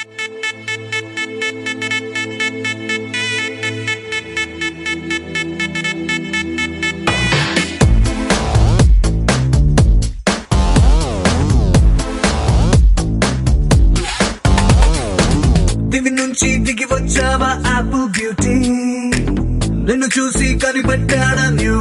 దివి నుంచి దిగి వచ్చావా ఆపు బ్యూటీ నిన్ను చూసి కనిపెట్టాడా న్యూ